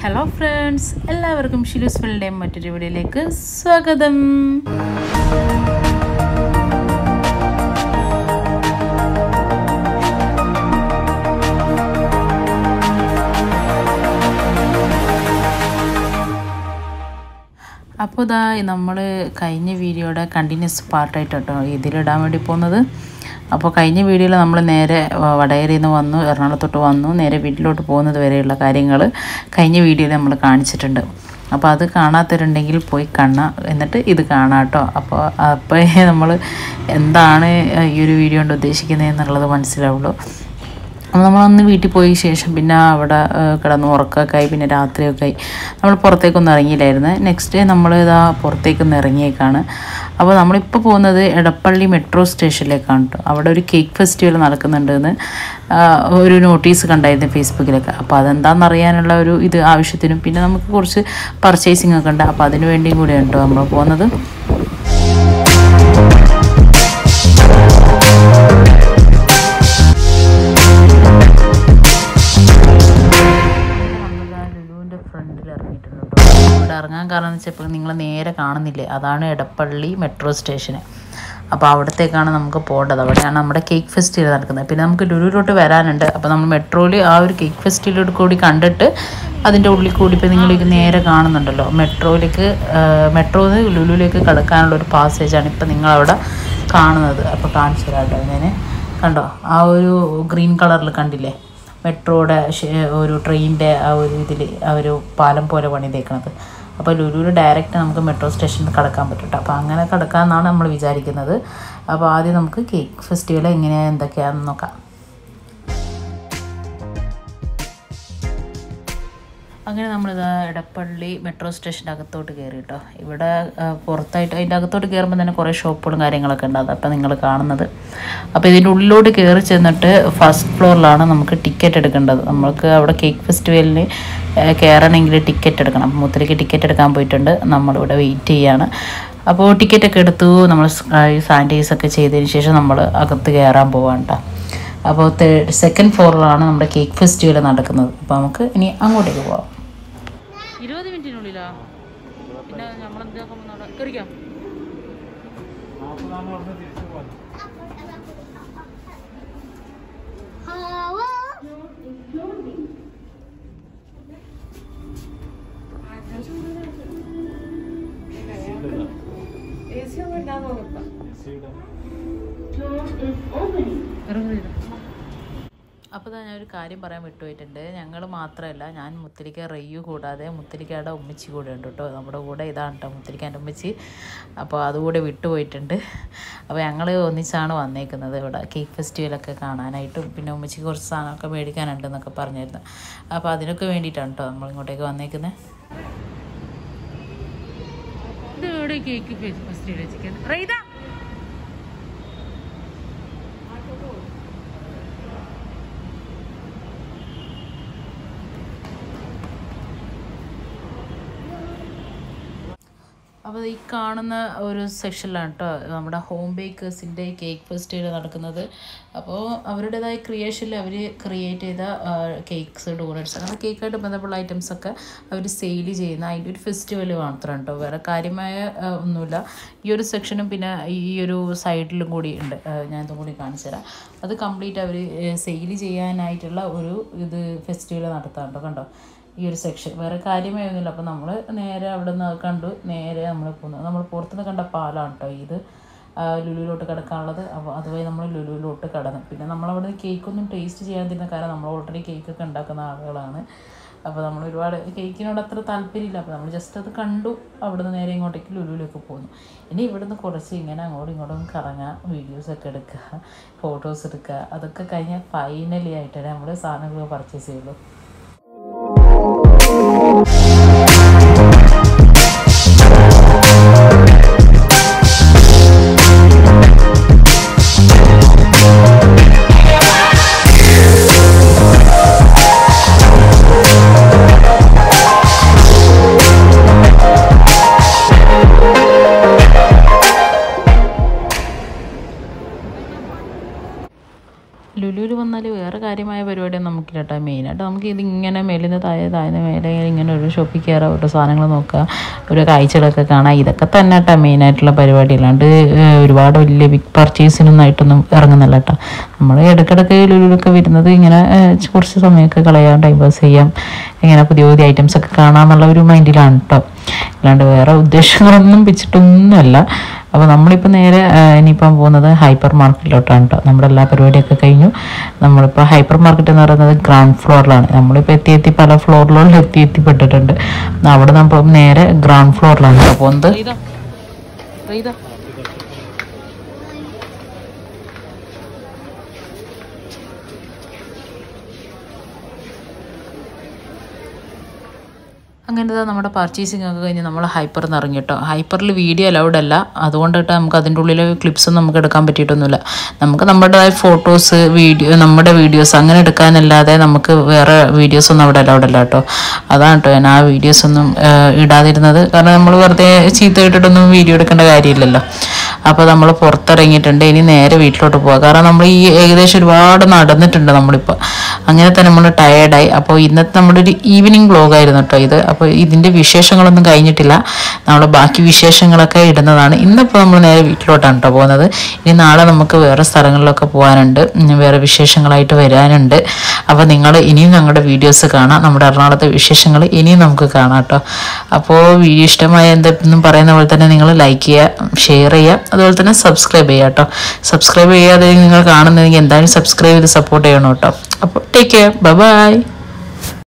Hello friends എല്ലാവർക്കും ഷിലൂസ് ഫിലിൻ്റെയും മറ്റൊരു വീഡിയോയിലേക്ക് സ്വാഗതം അപ്പോൾ ഇതാ നമ്മൾ കഴിഞ്ഞ വീഡിയോയുടെ കണ്ടിന്യൂസ് പാർട്ടായിട്ട് കേട്ടോ ഇതിലിടാൻ വേണ്ടി പോകുന്നത് അപ്പോൾ കഴിഞ്ഞ വീഡിയോയിൽ നമ്മൾ നേരെ വ- വടകരയിൽ നിന്ന് വന്നു എറണാകുളത്തോട്ട് വന്നു നേരെ വീട്ടിലോട്ട് പോകുന്നത് വരെയുള്ള കാര്യങ്ങൾ കഴിഞ്ഞ വീഡിയോയിൽ നമ്മൾ കാണിച്ചിട്ടുണ്ട് അപ്പോൾ അത് കാണാത്തവരുണ്ടെങ്കിൽ പോയി കാണാം എന്നിട്ട് ഇത് കാണാം കേട്ടോ അപ്പോൾ അപ്പോൾ നമ്മൾ എന്താണ് ഈ ഒരു വീഡിയോ കൊണ്ട് ഉദ്ദേശിക്കുന്നത് എന്നുള്ളത് മനസ്സിലാവുള്ളൂ അപ്പോൾ നമ്മളന്ന് വീട്ടിൽ പോയ ശേഷം പിന്നെ അവിടെ ഏഹ്, കിടന്ന് ഉറക്കമൊക്കെ ആയി പിന്നെ രാത്രിയൊക്കെ ആയി നമ്മൾ പുറത്തേക്കൊന്നും ഇറങ്ങിയില്ലായിരുന്നു നെക്സ്റ്റ് ഡേ നമ്മൾ ഇതാ പുറത്തേക്കൊന്ന് ഇറങ്ങിയേക്കാണ് അപ്പോൾ നമ്മളിപ്പോൾ പോകുന്നത് എടപ്പള്ളി മെട്രോ സ്റ്റേഷനിലേക്കാണ് കേട്ടോ അവിടെ ഒരു കേക്ക് ഫെസ്റ്റിവൽ നടക്കുന്നുണ്ടെന്ന് ആഹ്, ഒരു നോട്ടീസ് കണ്ടായിരുന്നു ഫേസ്ബുക്കിലൊക്കെ അപ്പോൾ അതെന്താണെന്ന് അറിയാനുള്ള ഒരു ഇത് ആവശ്യത്തിനും പിന്നെ നമുക്ക് കുറച്ച് പർച്ചേസിങ് ഒക്കെ ഉണ്ട് അപ്പോൾ അതിന് വേണ്ടിയും കൂടിയാണ് കേട്ടോ നമ്മൾ പോകുന്നത് ലുലുവിൻ്റെ ഫ്രണ്ടിൽ ഇറങ്ങിയിട്ടുണ്ട് കേട്ടോ ഇവിടെ ഇറങ്ങാൻ കാരണം എന്ന് വെച്ചാൽ ഇപ്പോൾ നിങ്ങൾ നേരെ കാണുന്നില്ലേ അതാണ് എടപ്പള്ളി മെട്രോ സ്റ്റേഷന് അപ്പോൾ അവിടത്തേക്കാണ് നമുക്ക് പോകേണ്ടത് അവിടെയാണ് നമ്മുടെ കേക്ക് ഫെസ്റ്റിവൽ നടക്കുന്നത് പിന്നെ നമുക്ക് ലുലുവിലോട്ട് വരാനുണ്ട് അപ്പോൾ നമ്മൾ മെട്രോയിൽ ആ ഒരു കേക്ക് ഫെസ്റ്റിവലോട് കൂടി കണ്ടിട്ട് അതിൻ്റെ ഉള്ളിൽ കൂടി ഇപ്പോൾ നിങ്ങൾ ഇത് നേരെ കാണുന്നുണ്ടല്ലോ മെട്രോയിലേക്ക് മെട്രോന്ന് ലുലുവിലേക്ക് കടക്കാനുള്ള ഒരു പാസേജാണ് ഇപ്പോൾ നിങ്ങളവിടെ കാണുന്നത് അപ്പോൾ കാണിച്ചു തരാം കേട്ടോ ഞാൻ കണ്ടോ ആ ഒരു ഗ്രീൻ കളറിൽ കണ്ടില്ലേ മെട്രോയുടെ ഷേ- ഒരു ട്രെയിനിൻ്റെ ആ ഒരു ഇതിൽ ആ ഒരു പാലം പോലെ പണിതേക്കണത് അപ്പോൾ ലുലുവിൽ ഡയറക്റ്റ് നമുക്ക് മെട്രോ സ്റ്റേഷനിൽ കടക്കാൻ പറ്റും ട്ടോ. അപ്പോൾ അങ്ങനെ കടക്കാമെന്നാണ് നമ്മൾ വിചാരിക്കുന്നത് അപ്പോൾ ആദ്യം നമുക്ക് കേക്ക് ഫെസ്റ്റിവൽ എങ്ങനെയാണ് എന്തൊക്കെയാണെന്ന് നോക്കാം അങ്ങനെ നമ്മളിത് എടപ്പള്ളി മെട്രോ സ്റ്റേഷൻ്റെ അകത്തോട്ട് കയറി കേട്ടോ ഇവിടെ ആ, പുറത്തായിട്ട് അതിൻ്റെ അകത്തോട്ട് കയറുമ്പോൾ തന്നെ കുറേ ഷോപ്പുകളും കാര്യങ്ങളൊക്കെ ഉണ്ട് അതപ്പോൾ നിങ്ങൾ കാണുന്നത് അപ്പോൾ ഇതിൻ്റെ ഉള്ളിലോട്ട് കയറി ചെന്നിട്ട് ഫസ്റ്റ് ഫ്ലോറിലാണ് നമുക്ക് ടിക്കറ്റ് എടുക്കേണ്ടത് നമുക്ക് അവിടെ കേക്ക് ഫെസ്റ്റിവലിന് കയറണമെങ്കിൽ ടിക്കറ്റ് എടുക്കണം അപ്പോൾ മുത്തലേക്ക് ടിക്കറ്റ് എടുക്കാൻ പോയിട്ടുണ്ട് നമ്മളിവിടെ വെയിറ്റ് ചെയ്യാണ് അപ്പോൾ ടിക്കറ്റൊക്കെ എടുത്തു നമ്മൾ സാനിറ്റൈസ് ഒക്കെ ചെയ്തതിന് ശേഷം നമ്മൾ അകത്ത് കയറാൻ പോവാണ് കേട്ടോ അപ്പോൾ സെക്കൻഡ് ഫ്ലോറിലാണ് നമ്മുടെ കേക്ക് ഫെസ്റ്റിവൽ നടക്കുന്നത് അപ്പോൾ നമുക്ക് ഇനി അങ്ങോട്ടേക്ക് പോവാം ഇരുപത് മിനിറ്റിനുള്ളിലാ പിന്നെ നമ്മൾ എന്താക്കാൻ കയറിക്കാം അപ്പോൾ ഞാൻ ഒരു കാര്യം പറയാൻ വിട്ടുപോയിട്ടുണ്ട് ഞങ്ങൾ മാത്രമല്ല ഞാൻ മുത്തലിക്ക റയ്യു കൂടാതെ മുത്തലിക്കയുടെ ഉമ്മച്ചി കൂടെ ഉണ്ട് കേട്ടോ നമ്മുടെ കൂടെ ഇതാണ് കേട്ടോ മുത്തലിക്കാൻ്റെ ഉമ്മച്ചി അപ്പോൾ അതുകൂടെ വിട്ടുപോയിട്ടുണ്ട് അപ്പോൾ ഞങ്ങൾ ഒന്നിച്ചാണ് വന്നേക്കുന്നത് ഇവിടെ കേക്ക് ഫെസ്റ്റിവലൊക്കെ കാണാനായിട്ടും പിന്നെ ഉമ്മച്ചിക്ക് കുറച്ച് സാധനമൊക്കെ മേടിക്കാനുണ്ടെന്നൊക്കെ പറഞ്ഞിരുന്നു അപ്പോൾ അതിനൊക്കെ വേണ്ടിയിട്ടാണ് കേട്ടോ നമ്മൾ ഇങ്ങോട്ടേക്ക് വന്നേക്കുന്നത് ഇത് എവിടെ കേക്ക് ഫെസ്റ്റിവൽ വെച്ചിരിക്കുന്നത് റൈത അപ്പോൾ ഈ കാണുന്ന ഒരു സെക്ഷനിലാണ് കേട്ടോ നമ്മുടെ ഹോം ബേക്കേഴ്സിൻ്റെ കേക്ക് ഫെസ്റ്റിവൽ നടക്കുന്നത് അപ്പോൾ അവരുടേതായ ക്രിയേഷനിൽ അവർ ക്രിയേറ്റ് ചെയ്ത കേക്ക്സ് ഡോണറ്റ്സ് അങ്ങനെ കേക്കായിട്ട് ബന്ധപ്പെട്ട ഐറ്റംസ് ഒക്കെ അവർ സെയിൽ ചെയ്യുന്ന അതിൻ്റെ ഒരു ഫെസ്റ്റിവൽ മാത്രമാണ് കേട്ടോ വേറെ കാര്യമായ ആ, ഒന്നുമില്ല ഈ ഒരു സെക്ഷനും പിന്നെ ഈ ഒരു സൈഡിലും കൂടി ഉണ്ട് ആ, ഞാൻ ഇതും കൂടി കാണിച്ചു തരാം അത് കംപ്ലീറ്റ് അവർ സെയിൽ ചെയ്യാനായിട്ടുള്ള ഒരു ഇത് ഫെസ്റ്റിവൽ നടത്താം കേട്ടോ കണ്ടോ ഈ ഒരു സെക്ഷൻ വേറെ കാര്യമേ ഒന്നുമില്ല അപ്പോൾ നമ്മൾ നേരെ അവിടെ നിന്ന് കണ്ടു നേരെ നമ്മൾ പോകുന്നത് നമ്മൾ പുറത്തുനിന്ന് കണ്ട പാലാണ് കേട്ടോ ഇത് ആ, ലുലുവിലോട്ട് കിടക്കാനുള്ളത് അപ്പോൾ അതുവഴി നമ്മൾ ലുലുവിലോട്ട് കടന്നു പിന്നെ നമ്മളവിടെ നിന്ന് കേക്കൊന്നും ടേസ്റ്റ് ചെയ്യാൻ തരുന്ന കാരണം നമ്മൾ ഓൾറെഡി കേക്കൊക്കെ ഉണ്ടാക്കുന്ന ആളുകളാണ് അപ്പോൾ നമ്മൾ ഒരുപാട് കേക്കിനോട് അത്ര താല്പര്യമില്ല അപ്പോൾ നമ്മൾ ജസ്റ്റ് അത് കണ്ടു അവിടുന്ന് നേരെ ഇങ്ങോട്ടേക്ക് ലുലുവിലേക്ക് പോകുന്നു ഇനി ഇവിടുന്ന് കുറച്ച് ഇങ്ങനെ അങ്ങോട്ടും ഇങ്ങോട്ടും കറങ്ങുക വീഡിയോസൊക്കെ എടുക്കുക ഫോട്ടോസ് എടുക്കുക അതൊക്കെ കഴിഞ്ഞാൽ ഫൈനലി ആയിട്ടാണ് നമ്മൾ സാധനങ്ങൾ പർച്ചേസ് ചെയ്യുള്ളൂ ലുലുവിൽ വന്നാൽ വേറെ കാര്യമായ പരിപാടിയൊന്നും നമുക്ക് കേട്ടോ മെയിനായിട്ട് നമുക്ക് ഇതിങ്ങനെ മേലിൽ നിന്ന് താഴെ താഴ്ന്ന മേലെ ഇങ്ങനെ ഒരു ഷോപ്പിൽ കയറുക ഓരോ സാധനങ്ങൾ നോക്കുക ഓരോ കാഴ്ചകളൊക്കെ കാണാം ഇതൊക്കെ തന്നെ കേട്ടോ മെയിനായിട്ടുള്ള പരിപാടി അല്ലാണ്ട് ഏഹ്, ഒരുപാട് വലിയ ബിഗ് പർച്ചേസിനൊന്നും ആയിട്ടൊന്നും ഇറങ്ങുന്നില്ല കേട്ടോ നമ്മൾ ഇടയ്ക്കിടയ്ക്ക് ലുലുലൊക്കെ വരുന്നത് ഇങ്ങനെ ഏഹ്, കുറച്ച് സമയമൊക്കെ കളയാം ടൈം പാസ് ചെയ്യാം ഇങ്ങനെ പുതിയ പുതിയ ഐറ്റംസ് ഒക്കെ കാണാമെന്നുള്ള ഒരു മൈൻഡിലാണ് കേട്ടോ അല്ലാണ്ട് വേറെ ഉദ്ദേശങ്ങളൊന്നും വെച്ചിട്ടൊന്നുമല്ല അപ്പോൾ നമ്മളിപ്പോൾ നേരെ ആ, ഇനിയിപ്പം പോകുന്നത് ഹൈപ്പർ മാർക്കറ്റിലോട്ടാണ് കേട്ടോ നമ്മുടെ എല്ലാ പരിപാടിയൊക്കെ കഴിഞ്ഞു നമ്മളിപ്പോൾ ഹൈപ്പർ മാർക്കറ്റ് എന്ന് പറയുന്നത് ഗ്രൗണ്ട് ഫ്ലോറിലാണ് നമ്മളിപ്പോൾ എത്തി എത്തി പല ഫ്ലോറിലും എത്തി എത്തിപ്പെട്ടിട്ടുണ്ട് അവിടെ നമ്മൾ നേരെ ഗ്രൗണ്ട് ഫ്ലോറിലാണ് കേട്ടോ പോകുന്നത് അങ്ങനെ ദാ നമ്മുടെ പർച്ചേസിങ് ഒക്കെ കഴിഞ്ഞ് നമ്മൾ ഹൈപ്പറിൽ നിന്ന് ഇറങ്ങി കേട്ടോ ഹൈപ്പറിൽ വീഡിയോ അലൗഡ് അല്ല അതുകൊണ്ടിട്ട് നമുക്ക് അതിൻ്റെ ഉള്ളിൽ ക്ലിപ്സ് നമുക്ക് എടുക്കാൻ പറ്റിയിട്ടൊന്നുമില്ല നമുക്ക് നമ്മുടേതായ ഫോട്ടോസ് വീഡിയോ നമ്മുടെ വീഡിയോസ് അങ്ങനെ എടുക്കാനല്ലാതെ നമുക്ക് വേറെ വീഡിയോസ് ഒന്നും അവിടെ അലൗഡ് അല്ല കേട്ടോ അതാണ് കേട്ടോ ഞാൻ ആ വീഡിയോസ് ഒന്നും ഏഹ്, ഇടാതിരുന്നത് കാരണം നമ്മൾ വെറുതെ ചീത്ത ഇട്ടിട്ടൊന്നും വീഡിയോ എടുക്കേണ്ട കാര്യമില്ലല്ലോ അപ്പോൾ നമ്മൾ പുറത്തിറങ്ങിയിട്ടുണ്ട് ഇനി നേരെ വീട്ടിലോട്ട് പോകാം കാരണം നമ്മൾ ഈ ഏകദേശം ഒരുപാട് നടന്നിട്ടുണ്ട് നമ്മളിപ്പോൾ അങ്ങനെ തന്നെ നമ്മൾ ടയേർഡായി അപ്പോൾ ഇന്നത്തെ നമ്മുടെ ഒരു ഈവനിങ് വ്ലോഗായിരുന്നു കേട്ടോ ഇത് അപ്പോൾ ഇതിൻ്റെ വിശേഷങ്ങളൊന്നും കഴിഞ്ഞിട്ടില്ല നമ്മൾ ബാക്കി വിശേഷങ്ങളൊക്കെ ഇടുന്നതാണ് ഇന്നിപ്പോൾ നമ്മൾ നേരെ വീട്ടിലോട്ടാണ് കേട്ടോ പോകുന്നത് ഇനി നാളെ നമുക്ക് വേറെ സ്ഥലങ്ങളിലൊക്കെ പോകാനുണ്ട് ഉം, വേറെ വിശേഷങ്ങളായിട്ട് വരാനുണ്ട് അപ്പോൾ നിങ്ങൾ ഇനിയും ഞങ്ങളുടെ വീഡിയോസ് കാണാം നമ്മുടെ എറണാകുളത്തെ വിശേഷങ്ങൾ ഇനിയും നമുക്ക് കാണാം കേട്ടോ അപ്പോൾ വീഡിയോ ഇഷ്ടമായ എന്തെന്നും പറയുന്ന പോലെ തന്നെ നിങ്ങൾ ലൈക്ക് ചെയ്യുക ഷെയർ ചെയ്യുക അതുപോലെ തന്നെ സബ്സ്ക്രൈബ് ചെയ്യുക കേട്ടോ സബ്സ്ക്രൈബ് ചെയ്യാതെ നിങ്ങൾ കാണുന്നെങ്കിൽ എന്തായാലും സബ്സ്ക്രൈബ് ചെയ്ത് സപ്പോർട്ട് ചെയ്യണം കേട്ടോ അപ്പോൾ ടേക്ക് കെയർ ബൈ